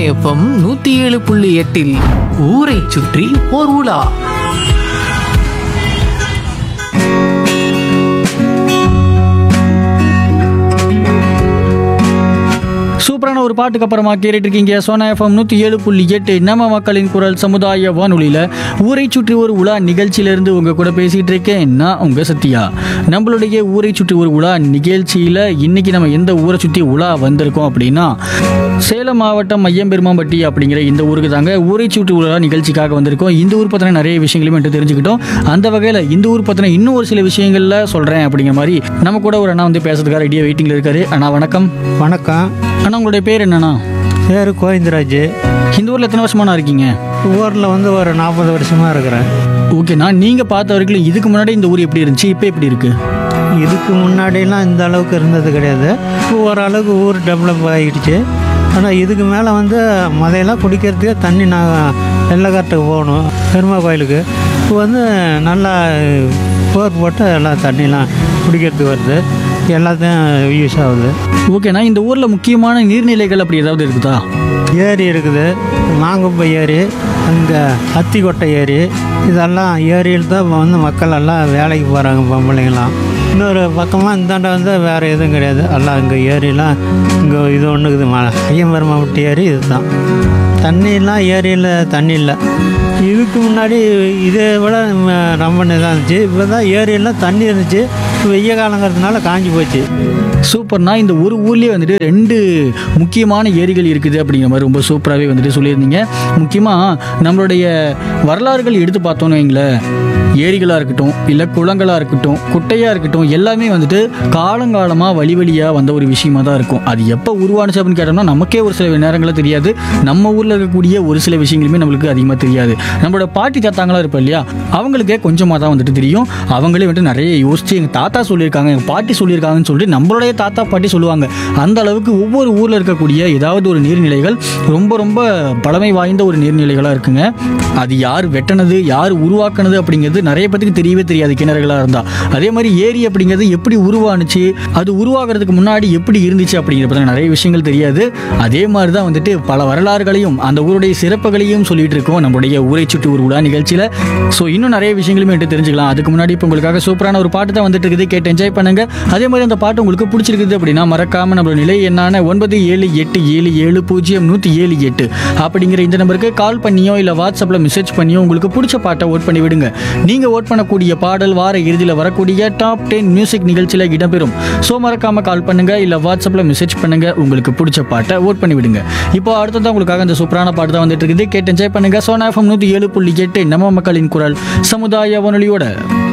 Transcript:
FM நூத்தி ஏழு புள்ளி எட்டில் ஊரை சுற்றி ஓர் உலா சூப்பரான ஒரு பாட்டுக்கு அப்புறமா கேட்டுட்டு இருக்கீங்க சோனா எஃப்எம் நூற்றி ஏழு புள்ளி எட்டு நம்ம மக்களின் குரல் சமுதாய வானொலியில் ஊரை சுற்றி ஒரு உலா நிகழ்ச்சியிலேருந்து உங்கள் கூட பேசிகிட்டு இருக்கேன் நான் உங்கள் சத்யா நம்மளுடைய ஊரை சுற்றி ஒரு உலா நிகழ்ச்சியில் இன்னைக்கு நம்ம எந்த ஊரை சுற்றி உலா வந்திருக்கோம் அப்படின்னா சேலம் மாவட்டம் ஐயம்பெருமாம்பட்டி அப்படிங்கிற இந்த ஊருக்கு தாங்க ஊரை சுற்றி உலா நிகழ்ச்சிக்காக வந்திருக்கோம் இந்த ஊர் பற்றின நிறைய விஷயங்களையும் என்கிட்ட தெரிஞ்சுக்கிட்டோம் அந்த வகையில் இந்த ஊர் பற்றின இன்னும் ஒரு சில விஷயங்களில் சொல்கிறேன் அப்படிங்கிற மாதிரி நம்ம கூட ஒரு அண்ணா வந்து பேசுறதுக்காக ரெடியாக வெயிட்டிங்கில் இருக்காரு அண்ணா வணக்கம் வணக்கம் அண்ணா உங்களுடைய பேர் என்னண்ணா பேர் கோவிந்தராஜ் இந்த ஊரில் எத்தனை வருஷமாண்ணா இருக்கீங்க ஊரில் வந்து ஒரு நாற்பது வருஷமாக இருக்கிறேன் ஓகேண்ணா நீங்கள் பார்த்த வரைக்கும் இதுக்கு முன்னாடி இந்த ஊர் எப்படி இருந்துச்சு இப்போ எப்படி இருக்கு இதுக்கு முன்னாடிலாம் இந்த அளவுக்கு இருந்தது கிடையாது இப்போ ஓரளவுக்கு ஊர் டெவலப் ஆகிடுச்சு ஆனால் இதுக்கு மேலே வந்து மதையெல்லாம் குடிக்கிறதுக்கே தண்ணி நான் வெள்ளக்காட்டுக்கு போகணும் பெருமா கோயிலுக்கு இப்போ வந்து நல்லா போர் போட்டு எல்லாம் தண்ணிலாம் குடிக்கிறதுக்கு வருது எல்லாத்தையும் யூஸ் ஆகுது ஓகேண்ணா இந்த ஊரில் முக்கியமான நீர்நிலைகள் அப்படி ஏதாவது இருக்குதா ஏரி இருக்குது மாங்கும்பை ஏரி அங்கே அத்திக்கொட்டை ஏரி இதெல்லாம் ஏரியில் தான் இப்ப வந்து மக்கள் எல்லாம் வேலைக்கு போகிறாங்க பொம்பளைங்களாம் இன்னொரு பக்கமாக இந்தாண்ட வந்து வேறு எதுவும் கிடையாது எல்லாம் இங்கே ஏரியெலாம் இங்கே இது ஒன்று இருக்குது ம ஐயம்பெருமாவட்டி ஏரி இதுதான் தண்ணியெல்லாம் ஏரியில் தண்ணி இல்லை இதுக்கு முன்னாடி இதை விட ம, ரொம்ப இதாக இருந்துச்சு இப்போ தான் ஏரியெல்லாம் தண்ணி இருந்துச்சு வெய்ய காலங்கிறதுனால காஞ்சி போச்சு சூப்பர்ண்ணா இந்த ஒரு ஊர்லேயே வந்துட்டு ரெண்டு முக்கியமான ஏரிகள் இருக்குது அப்படிங்கிற மாதிரி ரொம்ப சூப்பராகவே வந்துட்டு சொல்லியிருந்தீங்க முக்கியமாக நம்மளுடைய வரலாறுகள் எடுத்து பார்த்தோன்னு வைங்களேன் ஏரிகளாக இருக்கட்டும் இல்லை குளங்களாக இருக்கட்டும் குட்டையாக இருக்கட்டும் எல்லாமே வந்துட்டு காலங்காலமாக வழி வழியாக வந்த ஒரு விஷயமா தான் இருக்கும் அது எப்போ உருவானுச்சு அப்படின்னு கேட்டோம்னா நமக்கே ஒரு சில நேரங்களில் தெரியாது நம்ம ஊரில் இருக்கக்கூடிய ஒரு சில விஷயங்களுமே நம்மளுக்கு அதிகமாக தெரியாது நம்மளோட பாட்டி தாத்தாங்களாம் இருப்போம் இல்லையா அவங்களுக்கே கொஞ்சமாக தான் வந்துட்டு தெரியும் அவங்களே வந்துட்டு நிறைய யோசிச்சு எங்கள் தாத்தா சொல்லியிருக்காங்க எங்கள் பாட்டி சொல்லியிருக்காங்கன்னு சொல்லிட்டு நம்மளுடைய தாத்தா பாட்டி சொல்லுவாங்க அந்த அளவுக்கு ஒவ்வொரு ஊரில் இருக்கக்கூடிய ஏதாவது ஒரு நீர்நிலைகள் ரொம்ப ரொம்ப பழமை வாய்ந்த ஒரு நீர்நிலைகளாக இருக்குங்க அது யார் வெட்டினது யார் உருவாக்குனது அப்படிங்கிறது நிறைய பேத்துக்கு தெரியவே தெரியாது கிணறுகளாக இருந்தால் அதே மாதிரி ஏரி அப்படிங்கிறது எப்படி உருவானுச்சு அது உருவாகிறதுக்கு முன்னாடி எப்படி இருந்துச்சு அப்படிங்கிற பற்றின நிறைய விஷயங்கள் தெரியாது அதே மாதிரி தான் வந்துட்டு பல வரலாறுகளையும் அந்த ஊருடைய சிறப்புகளையும் சொல்லிட்டு இருக்கோம் நம்மளுடைய ஊரை சுற்றி ஒரு உலா நிகழ்ச்சியில் ஸோ இன்னும் நிறைய விஷயங்களுமே என்கிட்ட தெரிஞ்சுக்கலாம் அதுக்கு முன்னாடி இப்போ உங்களுக்காக சூப்பரான ஒரு பாட்டு தான் வந்துட்டு இருக்குது கேட்டு என்ஜாய் பண்ணுங்க அதே மாதிரி அந்த பாட்டு உங்களுக்கு பிடிச்சிருக்குது அப்படின்னா மறக்காம நம்மளோட நிலை என்னான ஒன்பது ஏழு எட்டு ஏழு ஏழு பூஜ்ஜியம் நூற்றி ஏழு எட்டு அப்படிங்கிற இந்த நம்பருக்கு கால் பண்ணியோ இல்லை வாட்ஸ்அப்பில் மெசேஜ் பண்ணியோ உங்களுக்கு பிடிச்ச பாட்டை ஓட் பண்ணி விடுங்க நீங்கள் ஓட் பண்ணக்கூடிய பாடல் வார இறுதியில் வரக்கூடிய டாப் டென் மியூசிக் நிகழ்ச்சியில் இடம்பெறும் ஸோ மறக்காம கால் பண்ணுங்க இல்லை வாட்ஸ்அப்பில் மெசேஜ் பண்ணுங்க உங்களுக்கு பிடிச்ச பாட்டை ஓட் பண்ணி விடுங்க இப்போ அடுத்ததான் உங்களுக்காக இந்த சூப்பரான பாட்டு தான் வந்துட்டு இருக்குது கேட்டு என்ஜாய் பண்ணுங்க சோனா எஃப்எம் நூற்றி ஏழு புள்ளி எட்டு நம்ம மக்களின் குரல் சமுதாய வானொலியோட